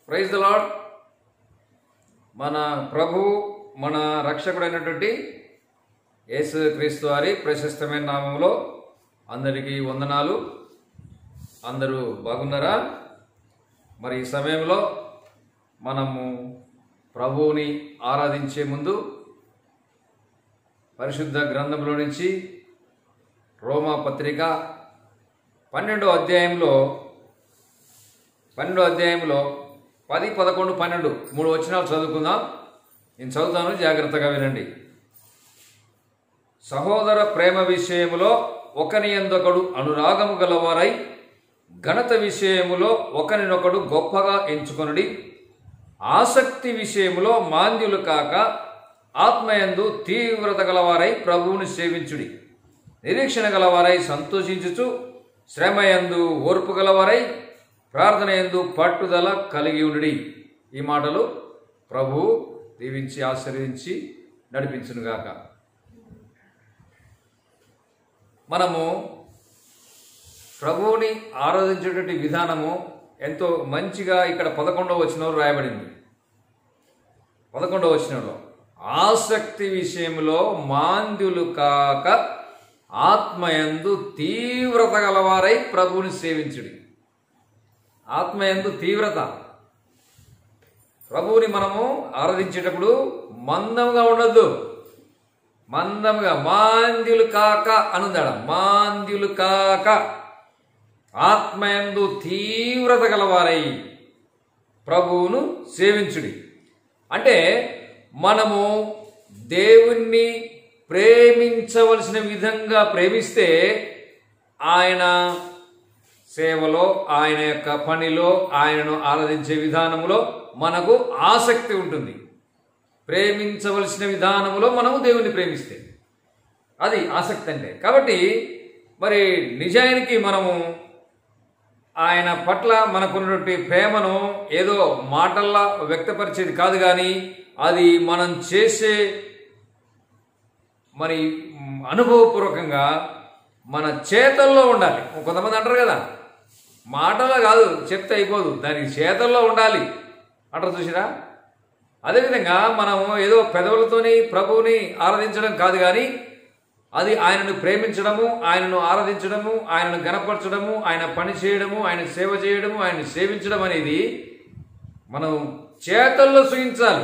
praise the lord మన ప్రభు మన రక్షకుడైనటువంటి యేసు క్రీస్తు వారి ప్రశస్తమైన నామంలో అందరికీ వందనాలు అందరూ బాగున్నారా మరి ఈ సమయంలో మనము ప్రభువుని ఆరాధించే ముందు పరిశుద్ధ గ్రంథంలో నుంచి రోమా పత్రిక పన్నెండో అధ్యాయంలో పన్నెండో అధ్యాయంలో పది పదకొండు పన్నెండు మూడు వచనాలు చదువుకుందాం నేను చదువుతాను జాగ్రత్తగా వినండి సహోదర ప్రేమ విషయములో ఒకని ఎందొకడు అనురాగము గలవారై ఘనత విషయములో ఒకరినొకడు గొప్పగా ఎంచుకొనుడి ఆసక్తి విషయములో మాంద్యులు కాక ఆత్మయందు తీవ్రత గలవారై ప్రభువుని సేవించుడి నిరీక్షణ గలవారై సంతోషించుచు శ్రమయందు ఓర్పు గలవారై ప్రార్థన ఎందు పట్టుదల కలిగి ఉండి ఈ మాటలు ప్రభు దీవించి ఆశీర్వదించి నడిపించునుగాక మనము ప్రభువుని ఆరాధించేటువంటి విధానము ఎంతో మంచిగా ఇక్కడ పదకొండవ వచనంలో రాయబడింది పదకొండవ వచనంలో ఆసక్తి విషయంలో మాంద్యులు కాక ఆత్మయందు తీవ్రత గలవారై ప్రభువుని సేవించుడి ఆత్మయందు తీవ్రత ప్రభువుని మనము ఆరాధించేటప్పుడు మందంగా ఉండొద్దు మందంగా మాంద్యులు కాక అనుందాడ మాంద్యులు కాక ఆత్మయందు తీవ్రత గలవారై ప్రభువును సేవించుడి అంటే మనము దేవుణ్ణి ప్రేమించవలసిన విధంగా ప్రేమిస్తే ఆయన సేవలో ఆయన యొక్క పనిలో ఆయనను ఆరాధించే విధానంలో మనకు ఆసక్తి ఉంటుంది ప్రేమించవలసిన విధానంలో మనము దేవుణ్ణి ప్రేమిస్తే అది ఆసక్తి అంటే కాబట్టి మరి నిజానికి మనము ఆయన పట్ల మనకున్నటువంటి ప్రేమను ఏదో మాటల్లా వ్యక్తపరిచేది కాదు కానీ అది మనం చేసే మరి మ్, అనుభవపూర్వకంగా మన చేతల్లో ఉండాలి కొంతమంది అంటారు కదా మాటలో కాదు చెప్తే అయిపోదు దానికి చేతల్లో ఉండాలి అంటారు చూసిరా అదేవిధంగా మనము ఏదో పెదవులతోని ప్రభువుని ఆరాధించడం కాదు కానీ అది ఆయనను ప్రేమించడము ఆయనను ఆరాధించడము ఆయనను గనపరచడము ఆయన పని చేయడము ఆయన సేవ చేయడము ఆయన సేవించడం అనేది మనం చేతల్లో చూయించాలి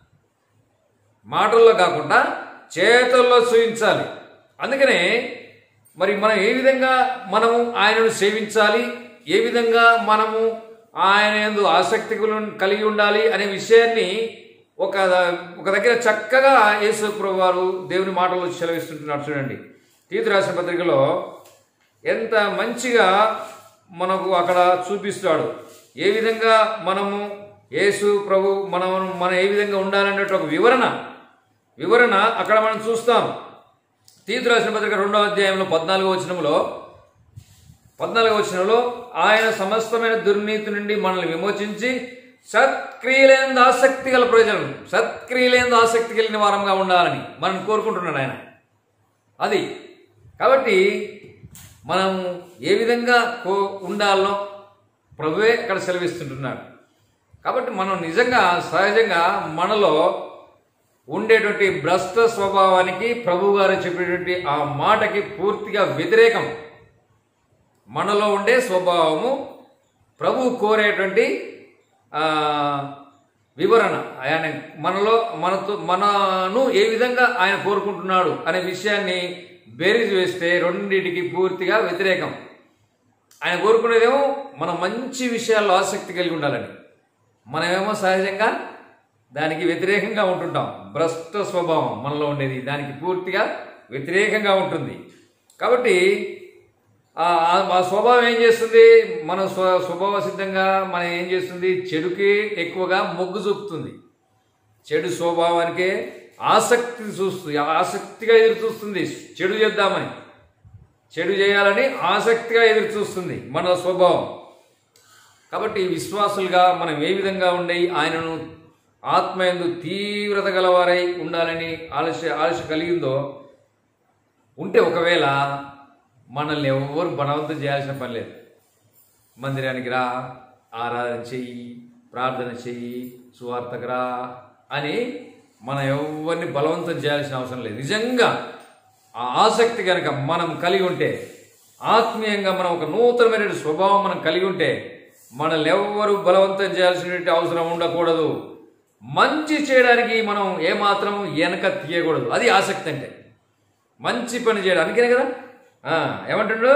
మాటల్లో కాకుండా చేతల్లో చూయించాలి అందుకనే మరి మనం ఏ విధంగా మనము ఆయనను సేవించాలి ఏ విధంగా మనము ఆయన యందు ఆసక్తి కుల- కలిగి ఉండాలి అనే విషయాన్ని ఒక ఒక దగ్గర చక్కగా యేసు ప్రభు వారు దేవుని మాటల్లో సెలవిస్తుంటున్నారు చూడండి తీతు రాసిన పత్రికలో ఎంత మంచిగా మనకు అక్కడ చూపిస్తాడు ఏ విధంగా మనము యేసు ప్రభు మనం మనం ఏ విధంగా ఉండాలనేట ఒక వివరణ వివరణ అక్కడ మనం చూస్తాం తీతు రాసిన పత్రిక రెండవ అధ్యాయంలో పద్నాలుగో వచనంలో పద్నాలుగో వచనంలో ఆయన సమస్తమైన దుర్నీతి నుండి మనల్ని విమోచించి సత్క్రియలేని ఆసక్తి గల ప్రయోజనం సత్క్రియలేని ఆసక్తి కలిగిన వారంగా ఉండాలని మనం కోరుకుంటున్నాడు ఆయన అది కాబట్టి మనం ఏ విధంగా కో ఉండాలనో ప్రభువే ఇక్కడ సెలవిస్తుంటున్నాడు కాబట్టి మనం నిజంగా సహజంగా మనలో ఉండేటువంటి భ్రష్ట స్వభావానికి ప్రభు గారు చెప్పేటువంటి ఆ మాటకి పూర్తిగా వ్యతిరేకం మనలో ఉండే స్వభావము ప్రభు కోరేటువంటి ఆ, వివరణ ఆయన మనలో మనతో మనను ఏ విధంగా ఆయన కోరుకుంటున్నాడు అనే విషయాన్ని బేరీజ్ వేస్తే రెండింటికి పూర్తిగా వ్యతిరేకం ఆయన కోరుకునేదేమో మనం మంచి విషయాల్లో ఆసక్తి కలిగి ఉండాలని మనమేమో సహజంగా దానికి వ్యతిరేకంగా ఉంటుంటాం భ్రష్ట స్వభావం మనలో ఉండేది దానికి పూర్తిగా వ్యతిరేకంగా ఉంటుంది కాబట్టి ఆ ఆ- ఆ స్వభావం ఏం చేస్తుంది మన స్వ స్వభావ సిద్ధంగా మనం ఏం చేస్తుంది చెడుకి ఎక్కువగా మొగ్గు చూపుతుంది చెడు స్వభావానికే ఆసక్తి చూస్తుంది ఆసక్తిగా ఎదురు చూస్తుంది చెడు చేద్దామని చెడు చేయాలని ఆసక్తిగా ఎదురు చూస్తుంది మన స్వభావం కాబట్టి విశ్వాసులుగా మనం ఏ విధంగా ఉండి ఆయనను ఆత్మయందు తీవ్రత గలవారై ఉండాలని ఆలస్య ఆలస్య కలిగిందో ఉంటే ఒకవేళ మనల్ని ఎవ్వరు బలవంతం చేయాల్సిన పని లేదు మందిరానికి రా ఆరాధన చెయ్యి ప్రార్థన చెయ్యి సువార్తకరా అని మనం ఎవరిని బలవంతం చేయాల్సిన అవసరం లేదు నిజంగా ఆ ఆసక్తి కనుక మనం కలిగి ఉంటే ఆత్మీయంగా మనం ఒక నూతనమైన స్వభావం మనం కలిగి ఉంటే మనల్ని ఎవ్వరూ బలవంతం చేయాల్సినటువంటి అవసరం ఉండకూడదు మంచి చేయడానికి మనం ఏమాత్రం వెనక తీయకూడదు అది ఆసక్తి అంటే మంచి పని చేయడం అందుకనే కదా ఆ, ఏమంటుండు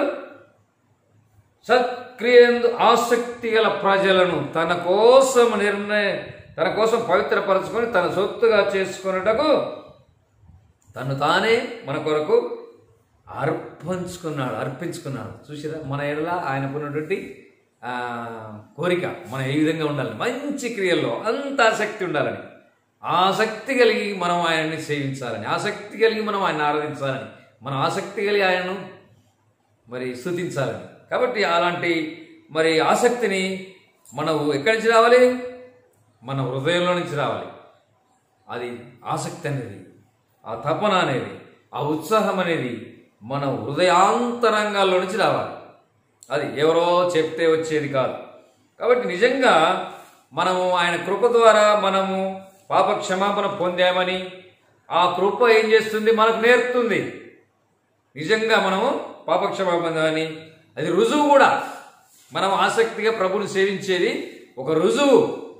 సత్క్రియందు ఆసక్తి గల ప్రజలను తన కోసం నిర్ణయ తన కోసం పవిత్రపరచుకొని తన సొత్తుగా చేసుకున్నటకు తను తానే మన కొరకు అర్పించుకున్నాడు అర్పించుకున్నాడు చూసిరా మన ఎడల ఆయనకున్నటువంటి ఆ, కోరిక మనం ఏ విధంగా ఉండాలి మంచి క్రియల్లో అంత ఆసక్తి ఉండాలని ఆసక్తి కలిగి మనం ఆయనని సేవించాలని ఆసక్తి కలిగి మనం ఆయన ఆరాధించాలని మనం ఆసక్తి కలిగి ఆయనను మరి స్థుతించాలని కాబట్టి అలాంటి మరి ఆసక్తిని మనం ఎక్కడి నుంచి రావాలి మన హృదయంలో నుంచి రావాలి అది ఆసక్తి అనేది ఆ తపన అనేది ఆ ఉత్సాహం అనేది మన హృదయాంతరంగాల్లో నుంచి రావాలి అది ఎవరో చెప్తే వచ్చేది కాదు కాబట్టి నిజంగా మనము ఆయన కృప ద్వారా మనము పాప క్షమాపణ పొందామని ఆ కృప ఏం చేస్తుంది మనకు నేర్పుతుంది నిజంగా మనము పాపక్షమాపణ అని అది రుజువు కూడా మనం ఆసక్తిగా ప్రభుని సేవించేది ఒక రుజువు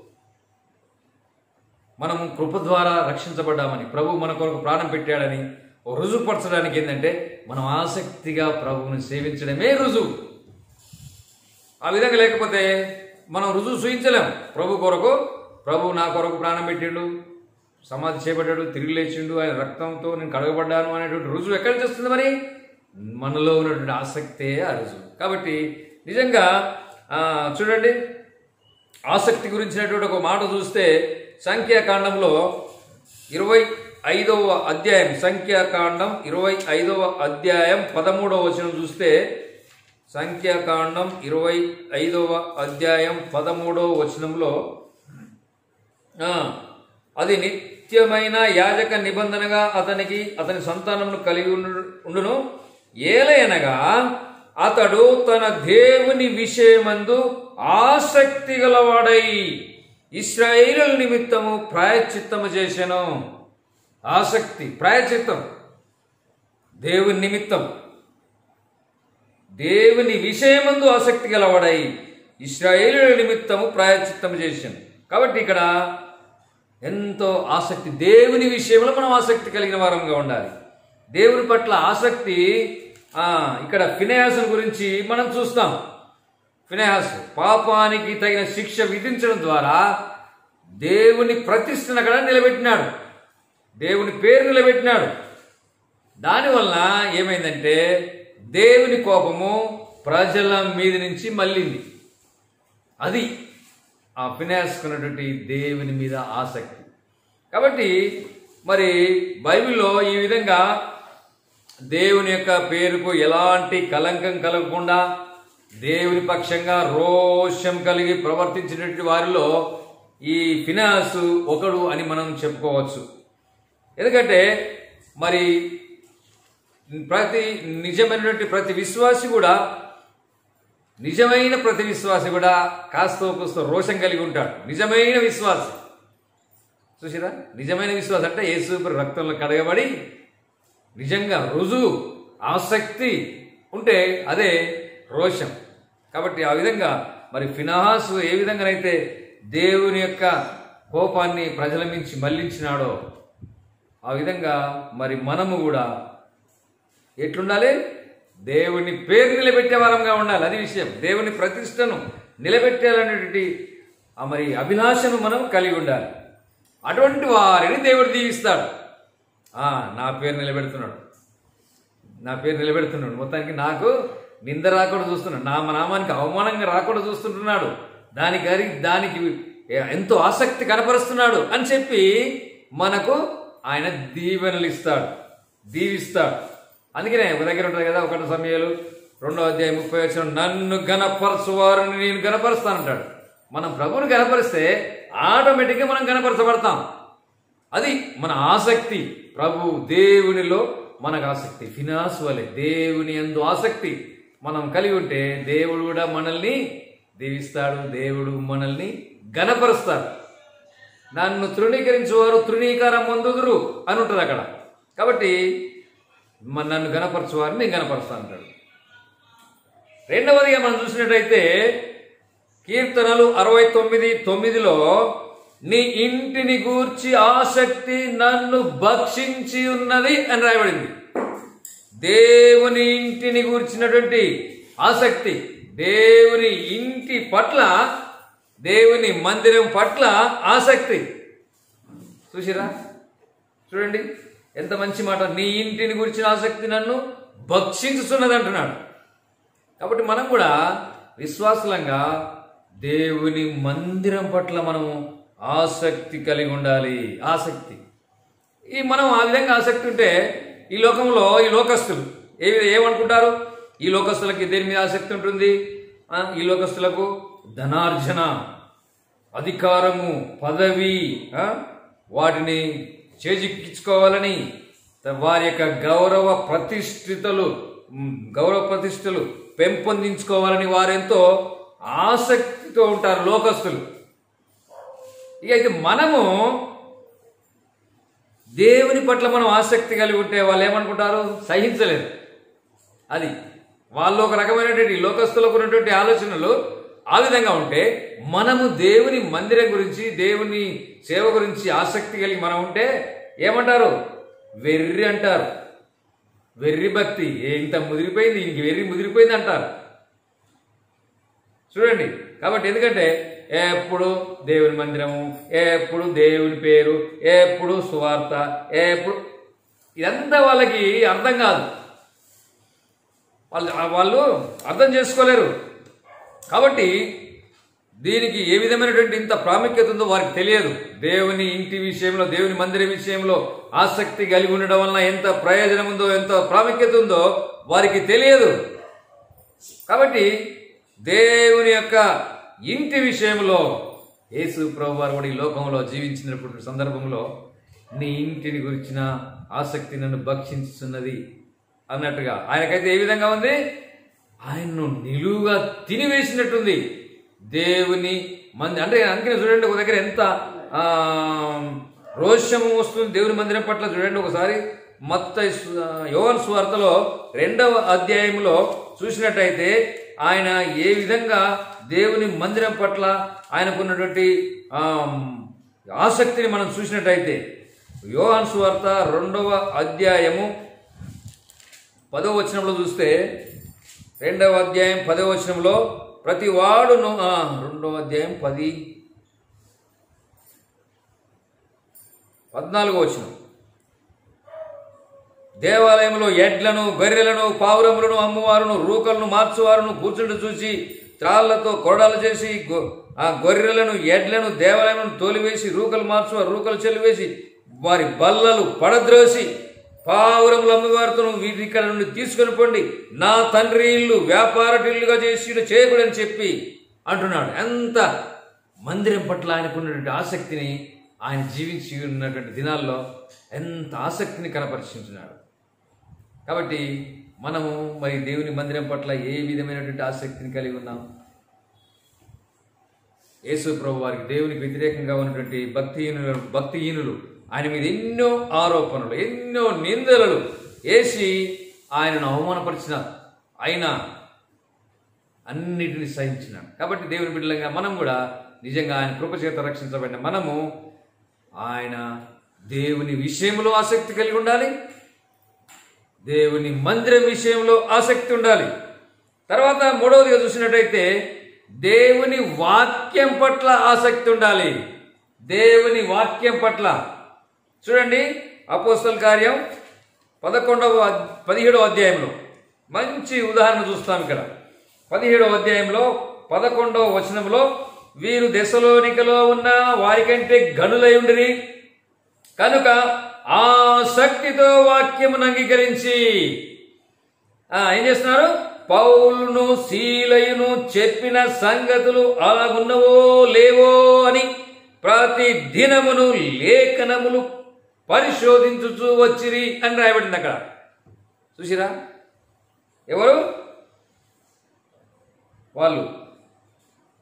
మనం కృప ద్వారా రక్షించబడ్డామని ప్రభు మన కొరకు ప్రాణం పెట్టాడని ఓ రుజువుపరచడానికి ఏంటంటే మనం ఆసక్తిగా ప్రభువుని సేవించడమే రుజువు ఆ విధంగా లేకపోతే మనం రుజువు చూయించలేం ప్రభు కొరకు ప్రభు నా కొరకు ప్రాణం పెట్టిండు సమాధి చేపట్టాడు తిరిగి లేచిండు ఆయన రక్తంతో నేను కడగబడ్డాను అనేటువంటి రుజువు ఎక్కడి నుంచి వస్తుంది మరి మనలో ఉన్నటువంటి ఆసక్తే ఆ రుజువు కాబట్టి నిజంగా ఆ, చూడండి ఆసక్తి గురించినటువంటి ఒక మాట చూస్తే సంఖ్యాకాండంలో ఇరవై ఐదవ అధ్యాయం సంఖ్యాకాండం ఇరవై ఐదవ అధ్యాయం పదమూడవ వచనం చూస్తే సంఖ్యాకాండం ఇరవై ఐదవ అధ్యాయం పదమూడవ వచనంలో ఆ, అది నిత్యమైన యాజక నిబంధనగా అతనికి అతని సంతానమును కలిగి ఉండు- ఉండును ఏలయనగా అతడు తన దేవుని విషయమందు ఆసక్తి గలవాడై ఇస్రాయేలుల నిమిత్తము ప్రాయశ్చిత్తము చేశాను ఆసక్తి ప్రాయశ్చిత్తం దేవుని నిమిత్తం దేవుని విషయమందు ఆసక్తి గలవాడై ఇస్రాయేలుల నిమిత్తము ప్రాయశ్చిత్తము చేశాను కాబట్టి ఇక్కడ ఎంతో ఆసక్తి దేవుని విషయంలో మనం ఆసక్తి కలిగిన వారంగా ఉండాలి దేవుని పట్ల ఆసక్తి ఆ, ఇక్కడ ఫినయాసుని గురించి మనం చూస్తాం ఫినయాస్ పాపానికి తగిన శిక్ష విధించడం ద్వారా దేవుని ప్రతిష్టను అక్కడ నిలబెట్టినాడు దేవుని పేరు నిలబెట్టినాడు దానివల్ల ఏమైందంటే దేవుని కోపము ప్రజల మీద నుంచి మళ్ళింది అది ఆ ఫినాన్స్కున్నటువంటి దేవుని మీద ఆసక్తి కాబట్టి మరి బైబిల్లో ఈ విధంగా దేవుని యొక్క పేరుకు ఎలాంటి కలంకం కలగకుండా దేవుని పక్షంగా రోషం కలిగి ప్రవర్తించినటువంటి వారిలో ఈ ఫినాన్స్ ఒకడు అని మనం చెప్పుకోవచ్చు ఎందుకంటే మరి ప్రతి నిజమైనటువంటి ప్రతి విశ్వాసి కూడా నిజమైన ప్రతి విశ్వాసి కూడా కాస్తో కూస్తో రోషం కలిగి ఉంటాడు నిజమైన విశ్వాసి చూసిరా నిజమైన విశ్వాసం అంటే యేసు రక్తంలో కడగబడి నిజంగా రుజువు ఆసక్తి ఉంటే అదే రోషం కాబట్టి ఆ విధంగా మరి ఫినాహాసు ఏ విధంగానైతే దేవుని యొక్క కోపాన్ని ప్రజల మించి మళ్లించినాడో ఆ విధంగా మరి మనము కూడా ఎట్లుండాలి దేవుని పేరు నిలబెట్టే వారంగా ఉండాలి అది విషయం దేవుని ప్రతిష్టను నిలబెట్టాలనేటువంటి ఆ మరి అభిలాషను మనం కలిగి ఉండాలి అటువంటి వారిని దేవుడు దీవిస్తాడు ఆ, నా పేరు నిలబెడుతున్నాడు నా పేరు నిలబెడుతున్నాడు మొత్తానికి నాకు నింద రాకుండా చూస్తున్నాడు నా నామానికి అవమానంగా రాకుండా చూస్తుంటున్నాడు దానికి అరి దానికి ఎంతో ఆసక్తి కనపరుస్తున్నాడు అని చెప్పి మనకు ఆయన దీవెనలు ఇస్తాడు దీవిస్తాడు అందుకనే ఒక దగ్గర ఉంటుంది కదా ఒకటి సమయాలు రెండో అధ్యాయం ముప్పై వచ్చిన నన్ను గనపరచువారిని నేను గనపరుస్తానంటాడు మనం ప్రభువుని గనపరిస్తే ఆటోమేటిక్గా మనం గనపరచబడతాం అది మన ఆసక్తి ప్రభు దేవునిలో మనకు ఆసక్తి ఫినాస్ వలె దేవుని ఎందు ఆసక్తి మనం కలిగి ఉంటే దేవుడు కూడా మనల్ని దీవిస్తాడు దేవుడు మనల్ని గణపరుస్తాడు నన్ను తృణీకరించువారు తృణీకారం పొందుదురు అని ఉంటుంది అక్కడ కాబట్టి మ- నన్ను గణపరచువారిని నేను గణపరుస్తాను అంటాడు రెండవదిగా మనం చూసినట్టయితే కీర్తనలు అరవై తొమ్మిది తొమ్మిదిలో నీ ఇంటిని గూర్చి ఆసక్తి నన్ను భక్షించి ఉన్నది అని రాయబడింది దేవుని ఇంటిని గూర్చినటువంటి ఆసక్తి దేవుని ఇంటి పట్ల దేవుని మందిరం పట్ల ఆసక్తి చూసిరా చూడండి ఎంత మంచి మాట నీ ఇంటిని గురించిన ఆసక్తి నన్ను భక్షించుతున్నది అంటున్నాడు కాబట్టి మనం కూడా విశ్వాసులంగా దేవుని మందిరం పట్ల మనము ఆసక్తి కలిగి ఉండాలి ఆసక్తి ఈ మనం ఆ విధంగా ఆసక్తి ఉంటే ఈ లోకంలో ఈ లోకస్తులు ఏ ఏమనుకుంటారు ఈ లోకస్తులకి దేని మీద ఆసక్తి ఉంటుంది ఆ, ఈ లోకస్తులకు ధనార్జన అధికారము పదవి ఆ, వాటిని చేజిక్కించుకోవాలని త- వారి యొక్క గౌరవ ప్రతిష్ఠితలు మ్, గౌరవ ప్రతిష్టలు పెంపొందించుకోవాలని వారెంతో ఆసక్తితో ఉంటారు లోకస్తులు ఇక అయితే మనము దేవుని పట్ల మనం ఆసక్తి కలిగి ఉంటే వాళ్ళు ఏమనుకుంటారు సహించలేరు అది వాళ్ళు ఒక రకమైనటువంటి లోకస్తులకు ఉన్నటువంటి ఆలోచనలు ఆ విధంగా ఉంటే మనము దేవుని మందిరం గురించి దేవుని సేవ గురించి ఆసక్తి కలిగి మనం ఉంటే ఏమంటారు వెర్రి అంటారు వెర్రి భక్తి ఇంత ముదిరిపోయింది ఇంక వెర్రి ముదిరిపోయింది అంటారు చూడండి కాబట్టి ఎందుకంటే ఎప్పుడు దేవుని మందిరము ఎప్పుడు దేవుని పేరు ఎప్పుడు సువార్త ఎప్పుడు ఇదంతా వాళ్ళకి అర్థం కాదు వాళ్ళు వాళ్ళు అర్థం చేసుకోలేరు కాబట్టి దీనికి ఏ విధమైనటువంటి ఇంత ప్రాముఖ్యత ఉందో వారికి తెలియదు దేవుని ఇంటి విషయంలో దేవుని మందిరం విషయంలో ఆసక్తి కలిగి ఉండడం వలన ఎంత ప్రయోజనం ఉందో ఎంత ప్రాముఖ్యత ఉందో వారికి తెలియదు కాబట్టి దేవుని యొక్క ఇంటి విషయంలో యేసు ప్రభు వారు కూడా ఈ లోకంలో జీవించినప్పుడు సందర్భంలో నీ ఇంటిని గురించిన ఆసక్తి నన్ను భక్షించుతున్నది అన్నట్టుగా ఆయనకైతే ఏ విధంగా ఉంది ఆయన్ను నిలువుగా తినివేసినట్టుంది దేవుని మంది అంటే అందుకనే చూడండి ఒక దగ్గర ఎంత ఆ, రోషము వస్తుంది దేవుని మందిరం పట్ల చూడండి ఒకసారి మత్త యోవన్ స్వార్తలో రెండవ అధ్యాయంలో చూసినట్టయితే ఆయన ఏ విధంగా దేవుని మందిరం పట్ల ఆయనకున్నటువంటి ఆ, ఆసక్తిని మనం చూసినట్టయితే యోహాన్ సువార్త రెండవ అధ్యాయము పదవ వచనంలో చూస్తే రెండవ అధ్యాయం పదవ వచనంలో ప్రతి వాడును ఆ, రెండవ అధ్యాయం పది పద్నాలుగో వచనం దేవాలయంలో ఎడ్లను గొర్రెలను పావురములను అమ్మువారును రూకలను మార్చువారును కూర్చుండి చూసి త్రాళ్లతో కొరడాలు చేసి గొ- ఆ గొర్రెలను ఎడ్లను దేవాలయములను తోలివేసి రూకలు మార్చువారు రూకలు చెల్లివేసి వారి బల్లలు పడద్రోసి పావురములు అమ్మివారితో వీటి ఇక్కడ నుండి తీసుకొని పోండి నా తండ్రి ఇల్లు వ్యాపారటిల్లుగా చేసి చేయకూడని చెప్పి అంటున్నాడు ఎంత మందిరం పట్ల ఆయనకున్నటువంటి ఆసక్తిని ఆయన జీవించి ఉన్నటువంటి దినాల్లో ఎంత ఆసక్తిని కనపరిచించున్నాడు కాబట్టి మనము మరి దేవుని మందిరం పట్ల ఏ విధమైనటువంటి ఆసక్తిని కలిగి ఉన్నాం యేసు ప్రభు వారికి దేవునికి వ్యతిరేకంగా ఉన్నటువంటి భక్తిహీనులు భక్తిహీనులు ఆయన మీద ఎన్నో ఆరోపణలు ఎన్నో నిందలు వేసి ఆయనను అవమానపరిచిన ఆయన అన్నిటిని సహించినాడు కాబట్టి దేవుని బిడ్డలంగా మనం కూడా నిజంగా ఆయన కృపచేత రక్షించబడిన మనము ఆయన దేవుని విషయంలో ఆసక్తి కలిగి ఉండాలి దేవుని మందిరం విషయంలో ఆసక్తి ఉండాలి తర్వాత మూడవదిగా చూసినట్టయితే దేవుని వాక్యం పట్ల ఆసక్తి ఉండాలి దేవుని వాక్యం పట్ల చూడండి అపోస్తల కార్యం పదకొండవ అద్- పదిహేడవ అధ్యాయంలో మంచి ఉదాహరణ చూస్తాం ఇక్కడ పదిహేడవ అధ్యాయంలో పదకొండవ వచనంలో వీరు దశలోనికలో ఉన్న వారికంటే గనులై ఉండిరి కనుక ఆసక్తితో వాక్యమును అంగీకరించి ఆ, ఏం చేస్తున్నారు పౌలును శీలయును చెప్పిన సంగతులు అలాగున్నవో లేవో అని ప్రతి దినమును లేఖనములు పరిశోధించుచూ వచ్చిరి అని రాయబడింది అక్కడ చూసిరా ఎవరు వాళ్ళు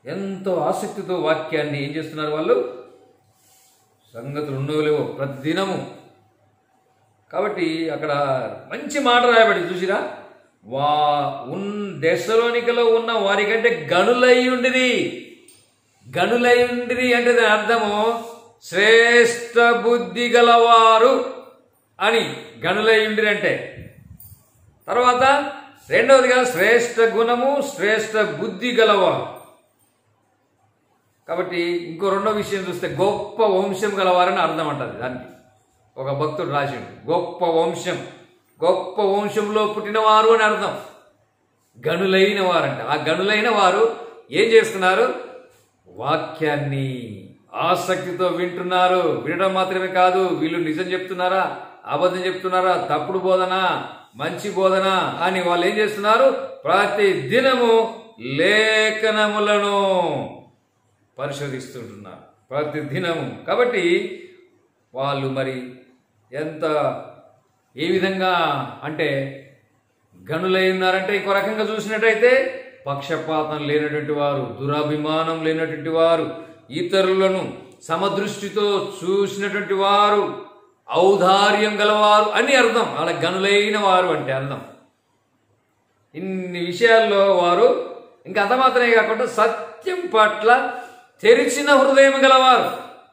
ఎంతో ఆసక్తితో వాక్యాన్ని ఏం చేస్తున్నారు వాళ్ళు సంగతులు ఉండవలేవో ప్రతి దినము కాబట్టి అక్కడ మంచి మాట రాయబడి చూసిరా వా ఉన్ దశలోనికలో ఉన్న వారికంటే గనులై ఉండిరి గనులై ఉండిరి అంటే దాని అర్థము శ్రేష్ఠ బుద్ధి గలవారు అని గనులై ఉండిరి అంటే తర్వాత రెండవదిగా శ్రేష్ఠ గుణము శ్రేష్ఠ బుద్ధి గలవారు కాబట్టి ఇంకో రెండో విషయం చూస్తే గొప్ప వంశం గలవారని అర్థం అంటది దానికి ఒక భక్తుడు రాసిండు గొప్ప వంశం గొప్ప వంశంలో పుట్టినవారు అని అర్థం గనులైన వారంట ఆ గనులైన వారు ఏం చేస్తున్నారు వాక్యాన్ని ఆసక్తితో వింటున్నారు వినడం మాత్రమే కాదు వీళ్ళు నిజం చెప్తున్నారా అబద్ధం చెప్తున్నారా తప్పుడు బోధన మంచి బోధన అని వాళ్ళు ఏం చేస్తున్నారు ప్రతి దినము లేఖనములను పరిశోధిస్తుంటున్నారు ప్రతి దినము కాబట్టి వాళ్ళు మరి ఎంత ఏ విధంగా అంటే గనులై ఉన్నారంటే ఇంకో రకంగా చూసినట్టయితే పక్షపాతం లేనటువంటి వారు దురాభిమానం లేనటువంటి వారు ఇతరులను సమదృష్టితో చూసినటువంటి వారు ఔదార్యం గలవారు అని అర్థం వాళ్ళ గనులైన వారు అంటే అర్థం ఇన్ని విషయాల్లో వారు ఇంకా అంత మాత్రమే కాకుండా సత్యం పట్ల తెరిచిన హృదయం గలవారు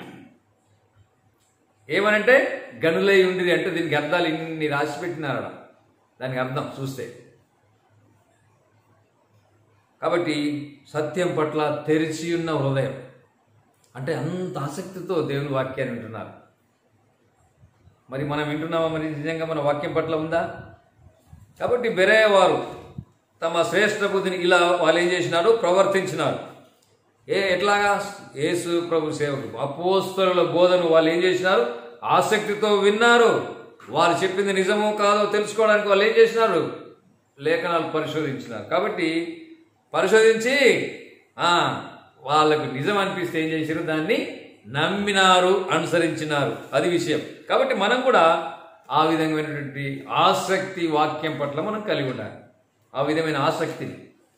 ఏమనంటే గనులై ఉండిది అంటే దీనికి అర్థాలు ఇన్ని రాసి పెట్టినారు దానికి అర్థం చూస్తే కాబట్టి సత్యం పట్ల తెరిచి ఉన్న హృదయం అంటే అంత ఆసక్తితో దేవుని వాక్యాన్ని వింటున్నారు మరి మనం వింటున్నామా మరి నిజంగా మన వాక్యం పట్ల ఉందా కాబట్టి బెరేవారు తమ శ్రేష్ఠ బుద్ధిని ఇలా వాళ్ళు ఏం చేసినారు ప్రవర్తించినారు ఏ ఎట్లాగా యేసు ప్రభు సేవకులు అపోస్తలుల బోధను వాళ్ళు ఏం చేసినారు ఆసక్తితో విన్నారు వారు చెప్పింది నిజమో కాదో తెలుసుకోవడానికి వాళ్ళు ఏం చేసినారు లేఖనాలు పరిశోధించినారు కాబట్టి పరిశోధించి ఆ, వాళ్ళకు నిజం అనిపిస్తే ఏం చేశారు దాన్ని నమ్మినారు అనుసరించినారు అది విషయం కాబట్టి మనం కూడా ఆ విధమైనటువంటి ఆసక్తి వాక్యం పట్ల మనం కలిగి ఉండాలి ఆ విధమైన ఆసక్తిని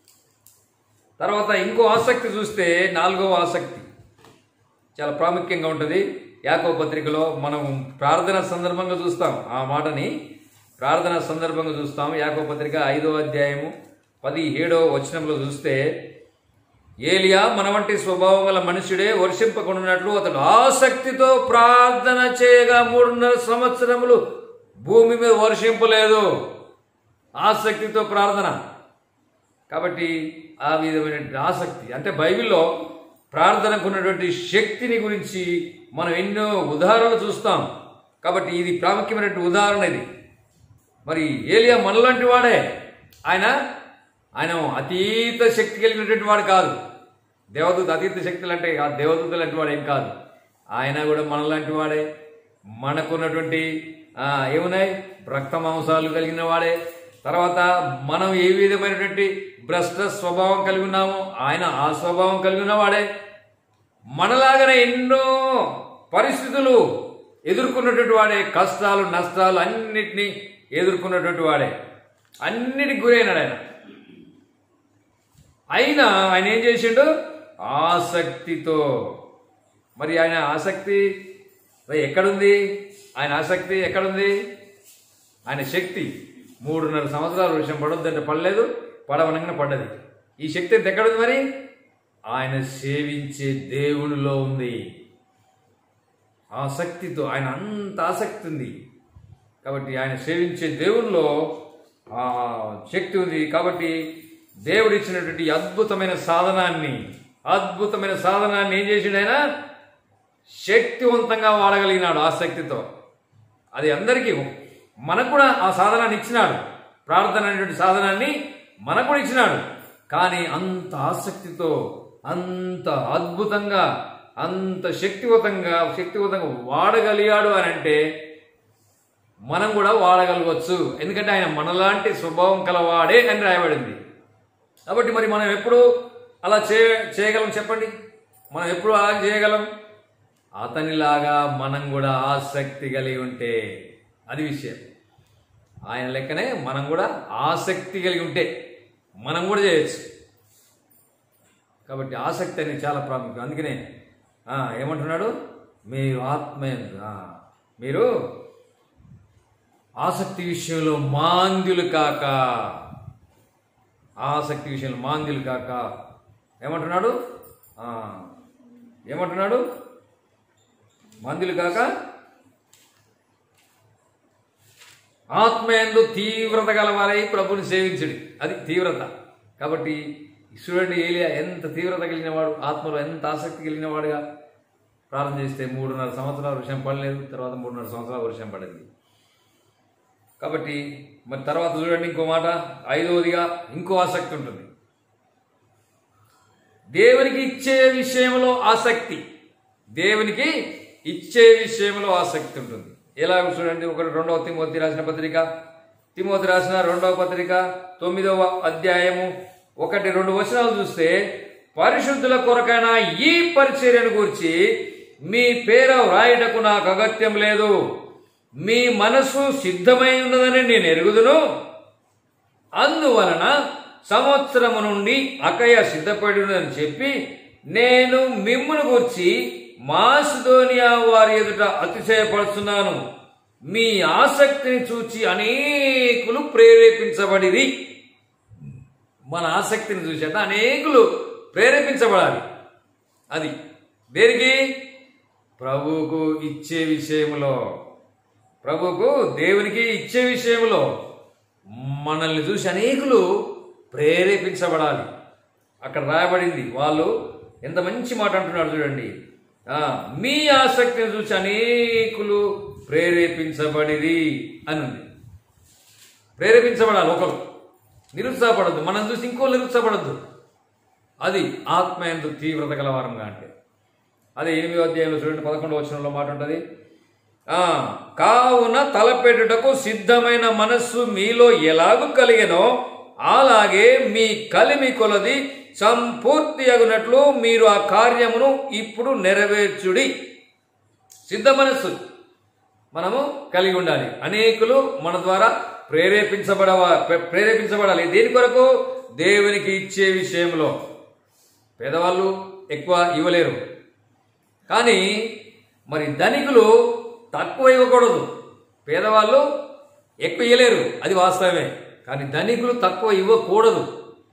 తర్వాత ఇంకో ఆసక్తి చూస్తే నాలుగవ ఆసక్తి చాలా ప్రాముఖ్యంగా ఉంటుంది యాకో పత్రికలో మనం ప్రార్థన సందర్భంగా చూస్తాం ఆ మాటని ప్రార్థన సందర్భంగా చూస్తాం యాకో పత్రిక ఐదో అధ్యాయము పదిహేడవ వచనంలో చూస్తే ఏలియా మన వంటి స్వభావం గల మనుషుడే వర్షింపకుండానట్లు అతడు ఆసక్తితో ప్రార్థన చేయగా మూడున్నర సంవత్సరములు భూమి మీద వర్షింపలేదు ఆసక్తితో ప్రార్థన కాబట్టి ఆ విధమైన ఆసక్తి అంటే బైబిల్లో ప్రార్థనకు ఉన్నటువంటి శక్తిని గురించి మనం ఎన్నో ఉదాహరణలు చూస్తాం కాబట్టి ఇది ప్రాముఖ్యమైనటువంటి ఉదాహరణ ఇది మరి ఏలియా మనలాంటి వాడే ఆయన ఆయన అతీత శక్తి కలిగినటువంటి వాడు కాదు దేవదూత అతీత శక్తులు అంటే ఆ దేవదూత లాంటి వాడు ఏం కాదు ఆయన కూడా మనలాంటి వాడే మనకున్నటువంటి ఆ, ఏమున్నాయి రక్త మాంసాలు కలిగిన వాడే తర్వాత మనం ఏ విధమైనటువంటి భ్రష్ట స్వభావం కలిగి ఉన్నామో ఆయన ఆ స్వభావం కలిగి ఉన్నవాడే మనలాగానే ఎన్నో పరిస్థితులు ఎదుర్కొన్నటువంటి వాడే కష్టాలు నష్టాలు అన్నిటినీ ఎదుర్కొన్నటువంటి వాడే అన్నిటికి గురైనాడు ఆయన అయినా ఆయన ఏం చేసిండు ఆసక్తితో మరి ఆయన ఆసక్తి మరి ఎక్కడుంది ఆయన ఆసక్తి ఎక్కడుంది ఆయన శక్తి మూడున్నర సంవత్సరాలు వర్షం పడొద్దంటే పడలేదు పడవనంగా పడ్డది ఈ శక్తి ఎంత ఎక్కడుంది మరి ఆయన సేవించే దేవునిలో ఉంది ఆసక్తితో ఆయన అంత ఆసక్తి ఉంది కాబట్టి ఆయన సేవించే దేవునిలో ఆ శక్తి ఉంది కాబట్టి దేవుడు ఇచ్చినటువంటి ఈ అద్భుతమైన సాధనాన్ని అద్భుతమైన సాధనాన్ని ఏం చేసిండు ఆయన శక్తివంతంగా వాడగలిగినాడు ఆసక్తితో అది అందరికీ మనకు కూడా ఆ సాధనాన్ని ఇచ్చినాడు ప్రార్థన అనేటువంటి సాధనాన్ని మనకు కూడా ఇచ్చినాడు కానీ అంత ఆసక్తితో అంత అద్భుతంగా అంత శక్తివంతంగా శక్తివంతంగా వాడగలిగాడు అని అంటే మనం కూడా వాడగలగవచ్చు ఎందుకంటే ఆయన మనలాంటి స్వభావం కలవాడే అని రాయబడింది కాబట్టి మరి మనం ఎప్పుడు అలా చే చేయగలం చెప్పండి మనం ఎప్పుడు అలా చేయగలం అతనిలాగా మనం కూడా ఆసక్తి కలిగి ఉంటే అది విషయం ఆయన లెక్కనే మనం కూడా ఆసక్తి కలిగి ఉంటే మనం కూడా చేయొచ్చు కాబట్టి ఆసక్తి అనేది చాలా ప్రాముఖ్యం అందుకనే ఆ, ఏమంటున్నాడు మీరు ఆత్మయందు ఆ, మీరు ఆసక్తి విషయంలో మాంద్యులు కాక ఆసక్తి విషయంలో మాంద్యులు కాక ఏమంటున్నాడు ఆ, ఏమంటున్నాడు మాంద్యులు కాక ఆత్మయందు తీవ్రత గలవారై ప్రభుని సేవించుడి అది తీవ్రత కాబట్టి చూడండి ఏలియా ఎంత తీవ్రత కలిగిన వాడు ఆత్మలో ఎంత ఆసక్తి కలిగిన వాడుగా ప్రార్థన చేస్తే మూడున్నర సంవత్సరాలు వర్షం పడలేదు తర్వాత మూడున్నర సంవత్సరాలు వర్షం పడింది కాబట్టి మరి తర్వాత చూడండి ఇంకో మాట ఐదవదిగా ఇంకో ఆసక్తి ఉంటుంది దేవునికి ఇచ్చే విషయంలో ఆసక్తి దేవునికి ఇచ్చే విషయంలో ఆసక్తి ఉంటుంది ఎలా చూడండి ఒకటి రెండవ తిమోతి రాసిన పత్రిక తిమోతి రాసిన రెండవ పత్రిక తొమ్మిదవ అధ్యాయము ఒకటి రెండు వచనాలు చూస్తే పరిశుద్ధుల కొరకైన ఈ పరిచర్యను గురించి మీ పేర వ్రాయటకు నాకు అగత్యం లేదు మీ మనసు సిద్ధమై ఉన్నదని నేను ఎరుగుదును అందువలన సంవత్సరము నుండి అకయ సిద్ధపడినని చెప్పి నేను మిమ్మును గుర్చి మాసిదోనియా వారి ఎదుట అతిశయపడుతున్నాను మీ ఆసక్తిని చూచి అనేకులు ప్రేరేపించబడిరి మన ఆసక్తిని చూసేట అనేకులు ప్రేరేపించబడాలి అది దేనికి ప్రభువుకు ఇచ్చే విషయంలో ప్రభువుకు దేవునికి ఇచ్చే విషయంలో మనల్ని చూసి అనేకులు ప్రేరేపించబడాలి అక్కడ రాయబడింది వాళ్ళు ఎంత మంచి మాట అంటున్నాడు చూడండి ఆ, మీ ఆసక్తిని చూసి అనేకులు ప్రేరేపించబడిరి అని ఉంది ప్రేరేపించబడాలి ఒకరు నిరుత్సాహపడద్దు మనం చూసి ఇంకో నిరుత్సాహపడద్దు అది ఆత్మ ఎందు తీవ్రత గలవారంగా అంటే అదే ఎనిమిదో అధ్యాయంలో చూడండి పదకొండవ వచనంలో మాట ఉంటుంది ఆ, కావున తలపెట్టుటకు సిద్ధమైన మనస్సు మీలో ఎలాగూ కలిగెనో అలాగే మీ కలిమి కొలది సంపూర్తి అగునట్లు మీరు ఆ కార్యమును ఇప్పుడు నెరవేర్చుడి సిద్ధ మనస్సు మనము కలిగి ఉండాలి అనేకులు మన ద్వారా ప్రేరేపించబడవ ప్రే- ప్రేరేపించబడాలి దేని కొరకు దేవునికి ఇచ్చే విషయంలో పేదవాళ్ళు ఎక్కువ ఇవ్వలేరు కానీ మరి ధనికులు తక్కువ ఇవ్వకూడదు పేదవాళ్ళు ఎక్కువ ఇవ్వలేరు అది వాస్తవమే కానీ ధనికులు తక్కువ ఇవ్వకూడదు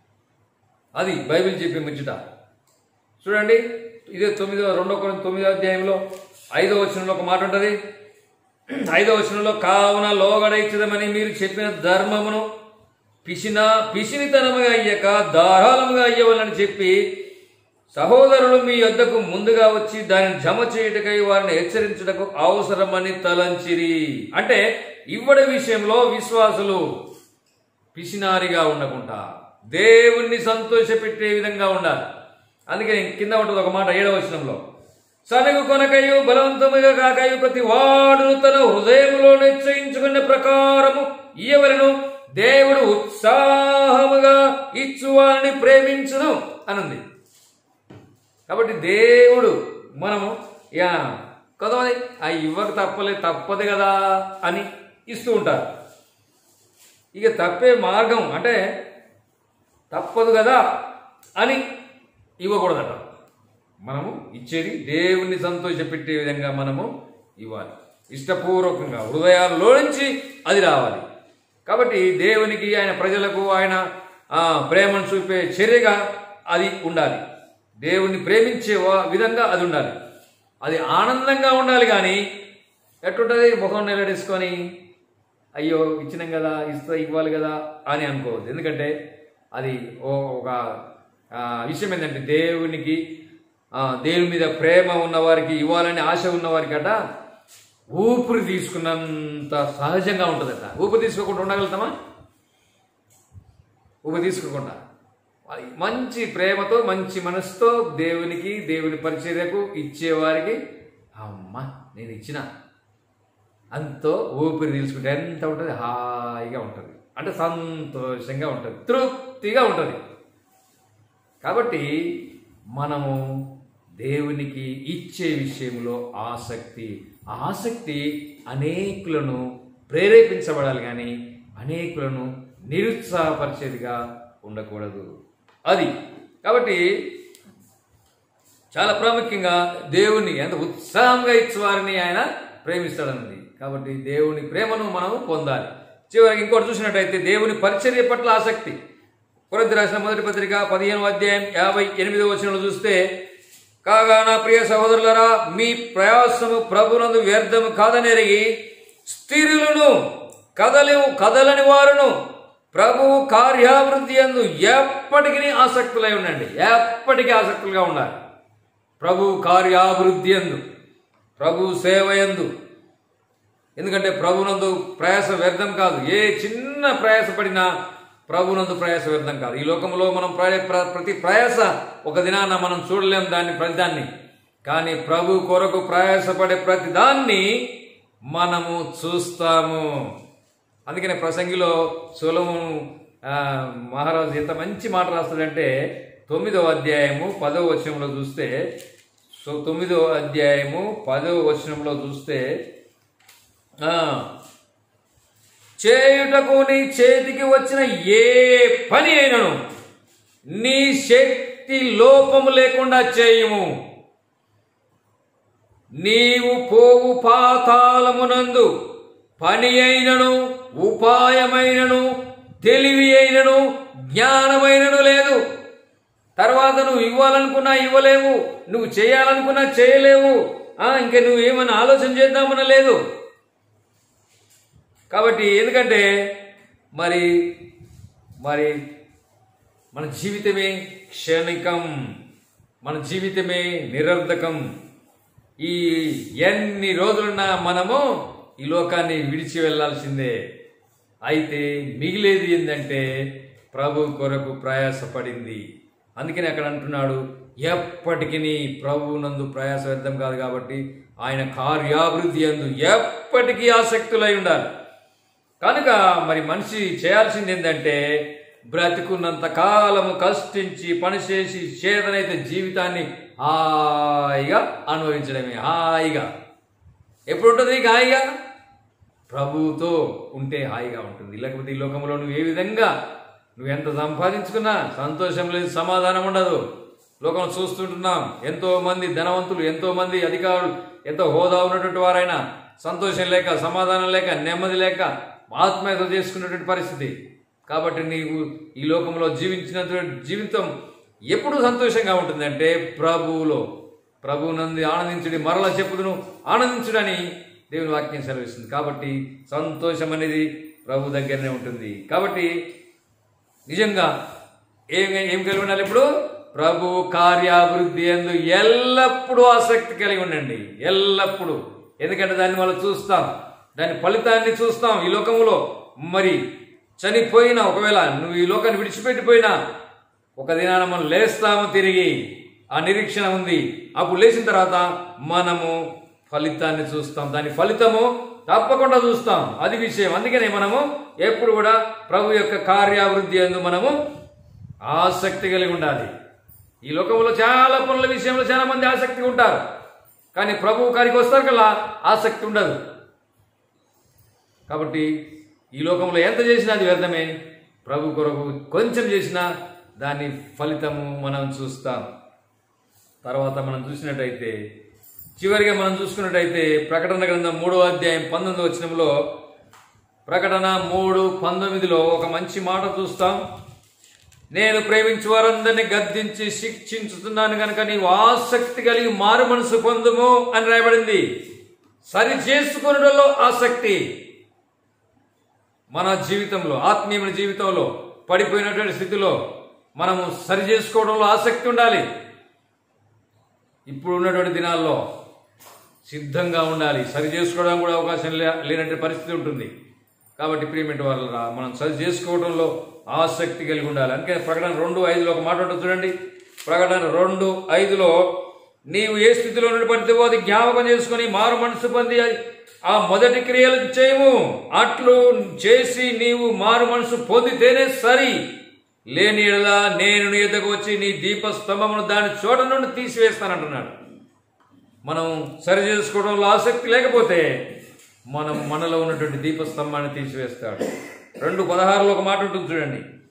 అది బైబిల్ చెప్పే ముచ్చట చూడండి ఇదే తొమ్మిదో రెండో కొరింథీ తొమ్మిదో అధ్యాయంలో ఐదో వచనంలో ఒక మాట ఉంటుంది ఐదో వచనంలో కావున లోగడైచ్చదమని మీరు చెప్పిన ధర్మమును పిసిన పిసినితనముగా అయ్యక ధారాళముగా అయ్యవలని చెప్పి సహోదరులు మీ యొద్దకు ముందుగా వచ్చి దానిని జమ చేయుటకై వారిని హెచ్చరించుటకు అవసరమని తలంచిరి అంటే ఇవ్వడి విషయంలో విశ్వాసులు పిసినారిగా ఉండకుండా దేవుణ్ణి సంతోషపెట్టే విధంగా ఉండాలి అందుకే కింద ఉంటుంది ఒక మాట ఏడవ వచనంలో సనగు కొనకయు బలవంతముగా కాకయు ప్రతి వాడును తన హృదయములో నిశ్చయించుకున్న ప్రకారము ఇయ్యవలను దేవుడు ఉత్సాహముగా ఇచ్చువారిని ప్రేమించును అనుంది కాబట్టి దేవుడు మనము ఇక కొంతమంది ఆ ఇవ్వక తప్పలే తప్పదు కదా అని ఇస్తూ ఉంటారు ఇక తప్పే మార్గం అంటే తప్పదు కదా అని ఇవ్వకూడదట మనము ఇచ్చేది దేవుణ్ణి సంతోషపెట్టే విధంగా మనము ఇవ్వాలి ఇష్టపూర్వకంగా హృదయాల్లో నుంచి అది రావాలి కాబట్టి దేవునికి ఆయన ప్రజలకు ఆయన ఆ, ప్రేమను చూపే చర్యగా అది ఉండాలి దేవుణ్ణి ప్రేమించే వా- విధంగా అది ఉండాలి అది ఆనందంగా ఉండాలి కానీ ఎట్టుంటుంది ముఖం నిలడేసుకొని అయ్యో ఇచ్చినాం కదా ఇస్తా ఇవ్వాలి కదా అని అనుకోవద్దు ఎందుకంటే అది ఓ ఒక ఆ, విషయం ఏంటంటే దేవునికి ఆ, దేవుని మీద ప్రేమ ఉన్నవారికి ఇవ్వాలని ఆశ ఉన్నవారికి అట ఊపిరి తీసుకున్నంత సహజంగా ఉంటుందట ఊపిరి తీసుకోకుండా ఉండగలుగుతామా ఊపిరి తీసుకోకుండా అది మంచి ప్రేమతో మంచి మనసుతో దేవునికి దేవుని పరిచర్యకు ఇచ్చేవారికి అమ్మ నేను ఇచ్చిన అంతో ఊపిరి తీసుకుంటే ఎంత ఉంటుంది హాయిగా ఉంటుంది అంటే సంతోషంగా ఉంటుంది తృప్తిగా ఉంటుంది కాబట్టి మనము దేవునికి ఇచ్చే విషయంలో ఆసక్తి ఆ ఆసక్తి అనేకులను ప్రేరేపించబడాలి కానీ అనేకులను నిరుత్సాహపరిచేదిగా ఉండకూడదు అది కాబట్టి చాలా ప్రాముఖ్యంగా దేవుని ఎంత ఉత్సాహంగా ఇచ్చేవారిని ఆయన ప్రేమిస్తాడన్నది కాబట్టి దేవుని ప్రేమను మనం పొందాలి చివరికి ఇంకోటి చూసినట్టయితే దేవుని పరిచర్య పట్ల ఆసక్తి కొరింథీ రాసిన మొదటి పత్రిక పదిహేను అధ్యాయం యాభై ఎనిమిదో వచనంలో చూస్తే కాగా నా ప్రియ సహోదరులరా మీ ప్రయాసము ప్రభునందు వ్యర్థము కాదనెరిగి స్థిరులను కదలి కదలని వారును ప్రభువు కార్యాభివృద్ధి అందు ఎప్పటికీ ఆసక్తులై ఉండండి ఎప్పటికీ ఆసక్తులుగా ఉండాలి ప్రభు కార్యాభివృద్ధి ఎందు ప్రభు సేవ ఎందు ఎందుకంటే ప్రభునందు ప్రయాస వ్యర్థం కాదు ఏ చిన్న ప్రయాస పడినా ప్రభునందు ప్రయాస వ్యర్థం కాదు ఈ లోకంలో మనం ప్రయ- ప్ర- ప్రతి ప్రయాస ఒక దినాన మనం చూడలేం దాన్ని ప్రతిదాన్ని కానీ ప్రభు కొరకు ప్రయాసపడే ప్రతి దాన్ని మనము చూస్తాము అందుకనే ప్రసంగిలో సులము మహారాజు ఎంత మంచి మాట రాస్తాడంటే తొమ్మిదవ అధ్యాయము పదవ వచనంలో చూస్తే సో తొమ్మిదవ అధ్యాయము పదవ వచనంలో చూస్తే ఆ, చేయుటకు నీ చేతికి వచ్చిన ఏ పని అయినను నీ శక్తి లోపము లేకుండా చేయము నీవు పోవు పాతాళమునందు పని అయినను ఉపాయమైనను తెలివి అయినను జ్ఞానమైనను లేదు తర్వాత నువ్వు ఇవ్వాలనుకున్నా ఇవ్వలేవు నువ్వు చేయాలనుకున్నా చేయలేవు ఆ, ఇంకా నువ్వు ఏమైనా ఆలోచన చేద్దామన్నా లేదు కాబట్టి ఎందుకంటే మరి మరి మన జీవితమే క్షణికం మన జీవితమే నిరర్ధకం ఈ ఎన్ని రోజులున్నా మనము ఈ లోకాన్ని విడిచి వెళ్ళాల్సిందే అయితే మిగిలేది ఏంటంటే ప్రభు కొరకు ప్రయాసపడింది అందుకని అక్కడ అంటున్నాడు ఎప్పటికీ ప్రభు నందు ప్రయాస వ్యర్థం కాదు కాబట్టి ఆయన కార్యాభివృద్ధి అందు ఎప్పటికీ ఆసక్తులై ఉండాలి కనుక మరి మనిషి చేయాల్సింది ఏంటంటే బ్రతికున్నంత కాలము కష్టించి పనిచేసి చేతనైతే జీవితాన్ని హాయిగా అనుభవించడమే హాయిగా ఎప్పుడు ఉంటుంది నీకు హాయిగా ప్రభువుతో ఉంటే హాయిగా ఉంటుంది లేకపోతే ఈ లోకంలో నువ్వు ఏ విధంగా నువ్వు ఎంత సంపాదించుకున్నా సంతోషం లేదు సమాధానం ఉండదు లోకం చూస్తుంటున్నాం ఎంతో మంది ధనవంతులు ఎంతో మంది అధికారులు ఎంతో హోదా ఉన్నటువంటి వారైనా సంతోషం లేక సమాధానం లేక నెమ్మది లేక ఆత్మహత్య చేసుకున్నటువంటి పరిస్థితి కాబట్టి నీవు ఈ లోకంలో జీవించినటువంటి జీవితం ఎప్పుడు సంతోషంగా ఉంటుందంటే ప్రభువులో ప్రభువునంది ఆనందించుడి మరలా చెప్పుదును ఆనందించుడని దేవుని వాక్యం సెలవిస్తుంది కాబట్టి సంతోషం అనేది ప్రభు దగ్గరనే ఉంటుంది కాబట్టి నిజంగా ఏం ఏం కలిగి ఉండాలి ఇప్పుడు ప్రభు కార్యాభివృద్ధి ఎందు ఎల్లప్పుడూ ఆసక్తి కలిగి ఉండండి ఎల్లప్పుడూ ఎందుకంటే దాన్ని మనం చూస్తాం దాని ఫలితాన్ని చూస్తాం ఈ లోకంలో మరి చనిపోయినా ఒకవేళ నువ్వు ఈ లోకాన్ని విడిచిపెట్టిపోయినా ఒక దినాన మనం లేస్తాము తిరిగి ఆ నిరీక్షణ ఉంది అప్పుడు లేచిన తర్వాత మనము ఫలితాన్ని చూస్తాం దాని ఫలితము తప్పకుండా చూస్తాం అది విషయం అందుకనే మనము ఎప్పుడు కూడా ప్రభు యొక్క కార్యాభివృద్ధి అందు మనము ఆసక్తి కలిగి ఉండాలి ఈ లోకంలో చాలా పనుల విషయంలో చాలా మంది ఆసక్తి ఉంటారు కానీ ప్రభు కారికి వస్తారు కల్లా ఆసక్తి ఉండదు కాబట్టి ఈ లోకంలో ఎంత చేసినా అది వ్యర్థమే ప్రభు కొరకు కొంచెం చేసినా దాని ఫలితము మనం చూస్తాం తర్వాత మనం చూసినట్టయితే చివరిగా మనం చూసుకున్నట్టయితే ప్రకటన గ్రంథం మూడో అధ్యాయం పంతొమ్మిది వచనంలో ప్రకటన మూడు పంతొమ్మిదిలో ఒక మంచి మాట చూస్తాం నేను ప్రేమించు వారందరినీ గద్దించి శిక్షించుతున్నాను కనుక నీవు ఆసక్తి కలిగి మారు మనసు పొందుము అని రాయబడింది సరి చేసుకునడంలో ఆసక్తి మన జీవితంలో ఆత్మీయమైన జీవితంలో పడిపోయినటువంటి స్థితిలో మనము సరి చేసుకోవడంలో ఆసక్తి ఉండాలి ఇప్పుడు ఉన్నటువంటి దినాల్లో సిద్ధంగా ఉండాలి సరి చేసుకోవడానికి కూడా అవకాశం లే లేనటువంటి పరిస్థితి ఉంటుంది కాబట్టి ప్రియమెంట్ వాళ్ళ మనం సరి చేసుకోవడంలో ఆసక్తి కలిగి ఉండాలి అందుకే ప్రకటన రెండు ఐదులో ఒక మాట ఉంటుంది చూడండి ప్రకటన రెండు ఐదులో నీవు ఏ స్థితిలో నుండి పడితేవో అది జ్ఞాపకం చేసుకొని మారు మనసు పొంది ఆ మొదటి క్రియలు చేయము అట్లు చేసి నీవు మారు మనసు పొందితేనే సరి లేని ఎడలా నేను నీ ఎద్దకు వచ్చి నీ దీపస్తంభమును దాని చోట నుండి తీసివేస్తానంటున్నాడు మనం సరి చేసుకోవడంలో ఆసక్తి లేకపోతే మనం మనలో ఉన్నటువంటి దీపస్తంభాన్ని తీసివేస్తాడు రెండు పదహారులో ఒక మాట ఉంటుంది చూడండి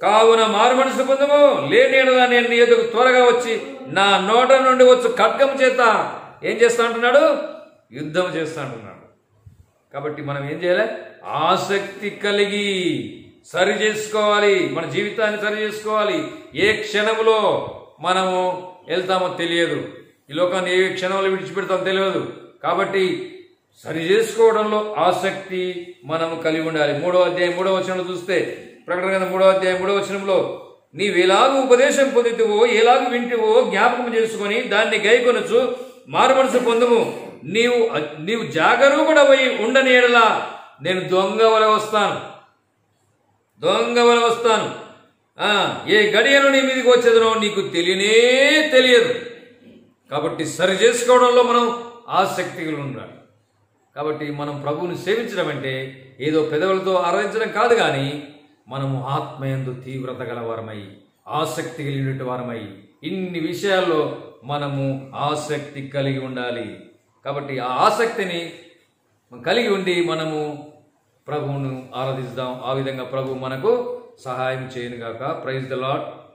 కావున మారు మనసు పొందము లేని ఎడల నేను నీ ఎదుగు త్వరగా వచ్చి నా నోట నుండి వచ్చు ఖడ్గం చేత ఏం చేస్తా అంటున్నాడు యుద్ధం చేస్తా అంటున్నాడు కాబట్టి మనం ఏం చేయాలి ఆసక్తి కలిగి సరి చేసుకోవాలి మన జీవితాన్ని సరి చేసుకోవాలి ఏ క్షణంలో మనము వెళ్తామో తెలియదు ఈ లోకాన్ని ఏ క్షణంలో విడిచిపెడతామో తెలియదు కాబట్టి సరి చేసుకోవడంలో ఆసక్తి మనము కలిగి ఉండాలి మూడో అధ్యాయం మూడో వచనంలో చూస్తే ప్రకటన గ్రంథం మూడో అధ్యాయం మూడో వచనంలో నీవెలాగూ ఉపదేశం పొందితువో ఎలాగూ వింటివో జ్ఞాపకం చేసుకొని దాన్ని గైకొనొచ్చు మారుమనసు పొందుము నీవు నీవు జాగరూకుడవై ఉండని ఎడలా నేను దొంగ వల వస్తాను దొంగ వల వస్తాను ఆ, ఏ గడియను నీ మీదకి వచ్చేదనో నీకు తెలియనే తెలియదు కాబట్టి సరి చేసుకోవడంలో మనం ఆసక్తి కలిగి ఉండాలి కాబట్టి మనం ప్రభువుని సేవించడం అంటే ఏదో పెదవులతో ఆరాధించడం కాదు కానీ మనము ఆత్మయందు తీవ్రత గలవారమై ఆసక్తి కలిగినటువంటి వారమై ఇన్ని విషయాల్లో మనము ఆసక్తి కలిగి ఉండాలి కాబట్టి ఆ ఆసక్తిని కలిగి ఉండి మనము ప్రభువును ఆరాధిస్తాం ఆ విధంగా ప్రభు మనకు సహాయం చేయనుగాక ప్రైజ్ ద లాడ్